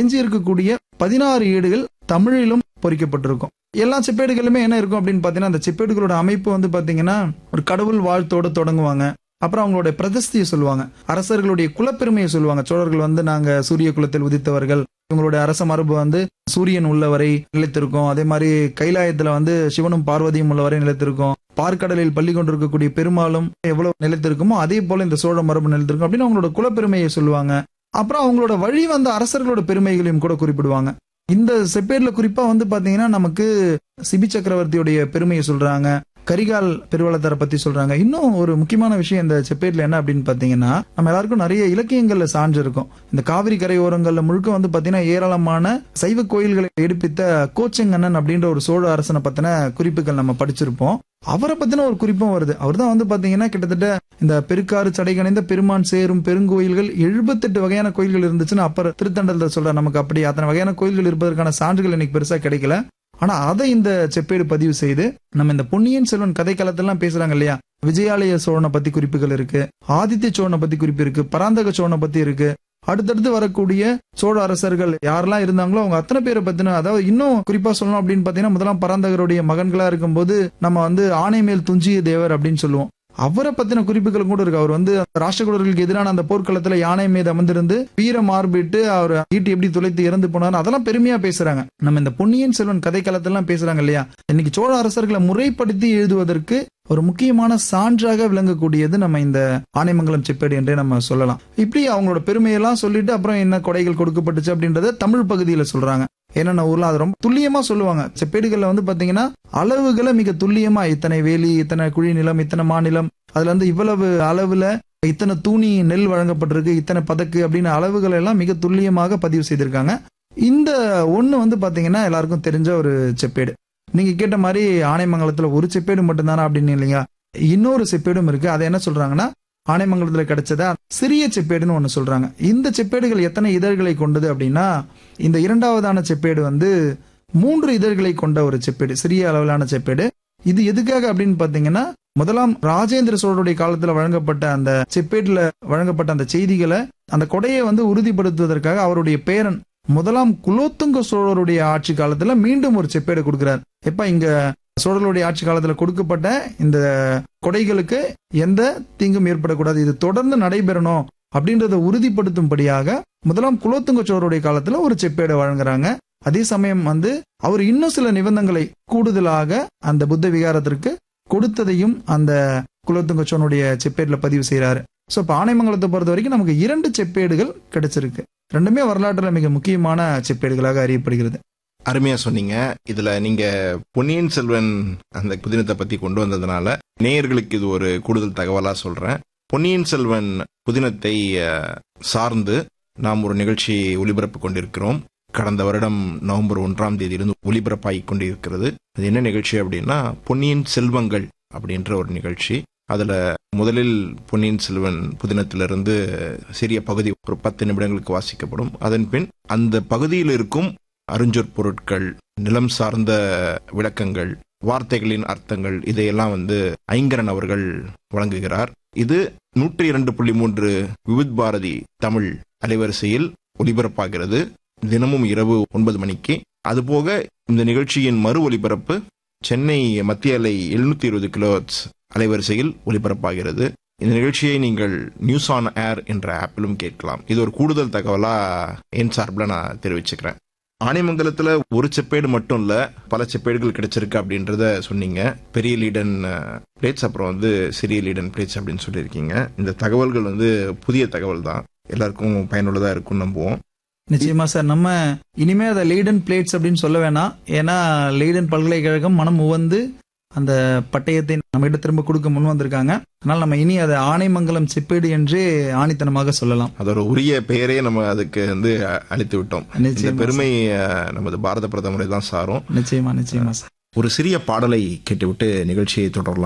எஞ்சி இருக்கக்கூடிய பதினாறு ஏடுகள் தமிழிலும் பொறிக்கப்பட்டிருக்கும் எல்லா செப்பேடுகளுமே என்ன இருக்கும் அப்படின்னு பாத்தீங்கன்னா அந்த செப்பேடுகளோட அமைப்பு வந்து பாத்தீங்கன்னா ஒரு கடவுள் வாழ்த்தோட தொடங்குவாங்க அப்புறம் அவங்களுடைய பிரதிஷ்டியை சொல்லுவாங்க அரசர்களுடைய குலப்பெருமையை சொல்லுவாங்க சோழர்கள் வந்து நாங்க சூரிய குலத்தில் உதித்தவர்கள் இவங்களுடைய அரச மரபு வந்து சூரியன் உள்ளவரை நிலைத்திருக்கும் அதே மாதிரி கைலாயத்துல வந்து சிவனும் பார்வதியும் உள்ளவரை நிலைத்திருக்கும் பார்க்கடலில் பள்ளி கொண்டிருக்கக்கூடிய பெருமாளும் எவ்வளவு நிலைத்திருக்குமோ அதே போல இந்த சோழ மரபு நிலைத்திருக்கும் அப்படின்னு அவங்களோட குலப்பெருமையை சொல்லுவாங்க அப்புறம் அவங்களோட வழி வந்த அரசர்களோட பெருமைகளையும் கூட குறிப்பிடுவாங்க இந்த செப்பேட்ல குறிப்பா வந்து பாத்தீங்கன்னா நமக்கு சிபி சக்கரவர்த்தியுடைய பெருமையை சொல்றாங்க கரிகால் பெருவளத்தாரை பத்தி சொல்றாங்க இன்னும் ஒரு முக்கியமான விஷயம் இந்த செப்பேட்ல என்ன அப்படின்னு பாத்தீங்கன்னா நம்ம எல்லாருக்கும் நிறைய இலக்கியங்கள்ல சான்று இருக்கும் இந்த காவிரி கரையோரங்கள்ல முழுக்க வந்து பாத்தீங்கன்னா ஏராளமான சைவ கோயில்களை எடுப்பித்த கோச்செங்கண்ணன் அப்படின்ற ஒரு சோழ அரசனை பத்தின குறிப்புகள் நம்ம படிச்சிருப்போம் அவரை பத்தின ஒரு குறிப்பும் வருது அவர் தான் வந்து பாத்தீங்கன்னா கிட்டத்தட்ட இந்த பெருக்காறு சடைகணைந்த பெருமான் சேரும் பெருங்கோயில்கள் எழுபத்தெட்டு வகையான கோயில்கள் இருந்துச்சுன்னு அப்பர் திருத்தண்டத்தில் சொல்ற நமக்கு அப்படி அத்தனை வகையான கோயில்கள் இருப்பதற்கான சான்றுகள் இன்னைக்கு பெருசா கிடைக்கல ஆனா அதை இந்த செப்பேடு பதிவு செய்து நம்ம இந்த பொன்னியின் செல்வன் கதை காலத்தெல்லாம் பேசுறாங்க இல்லையா விஜயாலய சோழனை பத்தி குறிப்புகள் இருக்கு ஆதித்ய சோழனை பத்தி குறிப்பு இருக்கு பராந்தக சோழனை பத்தி இருக்கு அடுத்தடுத்து வரக்கூடிய சோழ அரசர்கள் யாரெல்லாம் இருந்தாங்களோ அவங்க அத்தனை பேரை பத்தின அதாவது இன்னும் குறிப்பா சொல்லணும் அப்படின்னு பாத்தீங்கன்னா முதலாம் பராந்தகருடைய மகன்களா இருக்கும்போது நம்ம வந்து ஆணை மேல் துஞ்சிய தேவர் அப்படின்னு சொல்லுவோம் அவரை பத்தின குறிப்புகள் கூட இருக்கு அவர் வந்து ராஷ்டிரகூடர்களுக்கு எதிரான அந்த போர்க்களத்துல யானை மீது அமர்ந்திருந்து வீர மார்பிட்டு அவர் ஈட்டி எப்படி துளைத்து இறந்து போனார் அதெல்லாம் பெருமையா பேசுறாங்க நம்ம இந்த பொன்னியின் செல்வன் கதை காலத்தெல்லாம் பேசுறாங்க இல்லையா இன்னைக்கு சோழ அரசர்களை முறைப்படுத்தி எழுதுவதற்கு ஒரு முக்கியமான சான்றாக விளங்கக்கூடியது நம்ம இந்த ஆனைமங்கலம் செப்பேடு என்றே நம்ம சொல்லலாம் இப்படி அவங்களோட பெருமையெல்லாம் சொல்லிட்டு அப்புறம் என்ன கொடைகள் கொடுக்கப்பட்டுச்சு அப்படின்றத தமிழ் பகுதியில சொல்றாங்க என்னென்ன ஊர்ல அது ரொம்ப துல்லியமா சொல்லுவாங்க செப்பேடுகள்ல வந்து பாத்தீங்கன்னா அளவுகளை மிக துல்லியமா இத்தனை வேலி இத்தனை குழி நிலம் இத்தனை மாநிலம் அதுல இருந்து இவ்வளவு அளவுல இத்தனை தூணி நெல் வழங்கப்பட்டிருக்கு இத்தனை பதக்கு அப்படின்னு அளவுகள் எல்லாம் மிக துல்லியமாக பதிவு செய்திருக்காங்க இந்த ஒண்ணு வந்து பாத்தீங்கன்னா எல்லாருக்கும் தெரிஞ்ச ஒரு செப்பேடு நீங்க கேட்ட மாதிரி ஆனைமங்கலத்துல ஒரு செப்பேடு மட்டும்தானா அப்படின்னு இல்லைங்க இன்னொரு செப்பேடும் இருக்கு அதை என்ன சொல்றாங்கன்னா ஆனைமங்கலத்துல கிடைச்சதா சிறிய செப்பேடுன்னு ஒண்ணு சொல்றாங்க இந்த செப்பேடுகள் எத்தனை இதழ்களை கொண்டது அப்படின்னா இந்த இரண்டாவதான செப்பேடு வந்து மூன்று இதழ்களை கொண்ட ஒரு செப்பேடு சிறிய அளவிலான செப்பேடு இது எதுக்காக அப்படின்னு பாத்தீங்கன்னா முதலாம் ராஜேந்திர சோழருடைய காலத்துல வழங்கப்பட்ட அந்த செப்பேட்டுல வழங்கப்பட்ட அந்த செய்திகளை அந்த கொடையை வந்து உறுதிப்படுத்துவதற்காக அவருடைய பேரன் முதலாம் குலோத்துங்க சோழருடைய ஆட்சி காலத்துல மீண்டும் ஒரு செப்பேடு கொடுக்கிறார் எப்ப இங்க சோழர்களுடைய ஆட்சி காலத்துல கொடுக்கப்பட்ட இந்த கொடைகளுக்கு எந்த தீங்கும் ஏற்படக்கூடாது இது தொடர்ந்து நடைபெறணும் அப்படின்றத உறுதிப்படுத்தும்படியாக முதலாம் குலோத்துங்க சோழருடைய காலத்துல ஒரு செப்பேடை வழங்குறாங்க அதே சமயம் வந்து அவர் இன்னும் சில நிபந்தனைகளை கூடுதலாக அந்த புத்த விகாரத்திற்கு கொடுத்ததையும் அந்த குலோத்துங்க சோழனுடைய செப்பேட்ல பதிவு செய்யறாரு சோ இப்ப ஆனைமங்கலத்தை பொறுத்த வரைக்கும் நமக்கு இரண்டு செப்பேடுகள் கிடைச்சிருக்கு ரெண்டுமே வரலாற்றுல மிக முக்கியமான செப்பேடுகளாக அறியப்படுகிறது அருமையா சொன்னீங்க இதுல நீங்க பொன்னியின் செல்வன் அந்த புதினத்தை பத்தி கொண்டு வந்ததுனால நேயர்களுக்கு இது ஒரு கூடுதல் தகவலா சொல்றேன் பொன்னியின் செல்வன் புதினத்தை அஹ், சார்ந்து நாம் ஒரு நிகழ்ச்சி ஒளிபரப்பு கொண்டிருக்கிறோம் கடந்த வருடம் நவம்பர் ஒன்றாம் தேதியிலிருந்து ஒளிபரப்பாகி கொண்டிருக்கிறது அது என்ன நிகழ்ச்சி அப்படின்னா பொன்னியின் செல்வங்கள் அப்படின்ற ஒரு நிகழ்ச்சி அதுல முதலில் பொன்னியின் செல்வன் புதினத்திலிருந்து சிறிய பகுதி ஒரு பத்து நிமிடங்களுக்கு வாசிக்கப்படும் அதன் பின் அந்த பகுதியில் இருக்கும் அருஞ்சொற் பொருட்கள் நிலம் சார்ந்த விளக்கங்கள் வார்த்தைகளின் அர்த்தங்கள் இதையெல்லாம் வந்து ஐங்கரன் அவர்கள் வழங்குகிறார் இது நூற்றி இரண்டு புள்ளி மூன்று விவித் பாரதி தமிழ் அலைவரிசையில் ஒலிபரப்பாகிறது தினமும் இரவு ஒன்பது மணிக்கு அதுபோக இந்த நிகழ்ச்சியின் மறு ஒலிபரப்பு சென்னை மத்திய அலை எழுநூத்தி இருபது கிலோ அலைவரிசையில் ஒலிபரப்பாகிறது இந்த நிகழ்ச்சியை நீங்கள் நியூஸ் ஆன் ஏர் என்ற ஆப்பிலும் கேட்கலாம் இது ஒரு கூடுதல் தகவலா என் சார்பில் நான் தெரிவிச்சுக்கிறேன் ஆனைமங்கலத்துல ஒரு செப்பேடு மட்டும் இல்ல பல செப்பேடுகள் கிடைச்சிருக்கு அப்படின்றத சொன்னீங்க பெரிய லீடன் பிளேட்ஸ் அப்புறம் வந்து சிறிய லீடன் பிளேட்ஸ் அப்படின்னு சொல்லியிருக்கீங்க இந்த தகவல்கள் வந்து புதிய தகவல் தான் எல்லாருக்கும் பயனுள்ளதா இருக்கும்னு நம்புவோம் நிச்சயமா சார் நம்ம இனிமே அதை லீடன் பிளேட்ஸ் அப்படின்னு சொல்ல வேணாம் ஏன்னா லீடன் பல்கலைக்கழகம் மனம் உவந்து அந்த பட்டயத்தை நம்ம கிட்ட திரும்ப கொடுக்க முன் வந்திருக்காங்க அதனால நம்ம இனி அதை ஆனைமங்கலம் செப்பேடு என்றே ஆணித்தனமாக சொல்லலாம் அதோட உரிய பெயரே நம்ம அதுக்கு வந்து அ- அளித்து விட்டோம் இந்த நிச்சயமா பெருமை அஹ், நமது பாரத பிரதமரை தான் சாரும் நிச்சயமா நிச்சயமா சார் ஒரு சிறிய பாடலை கேட்டுவிட்டு நிகழ்ச்சியை தொடரலாம்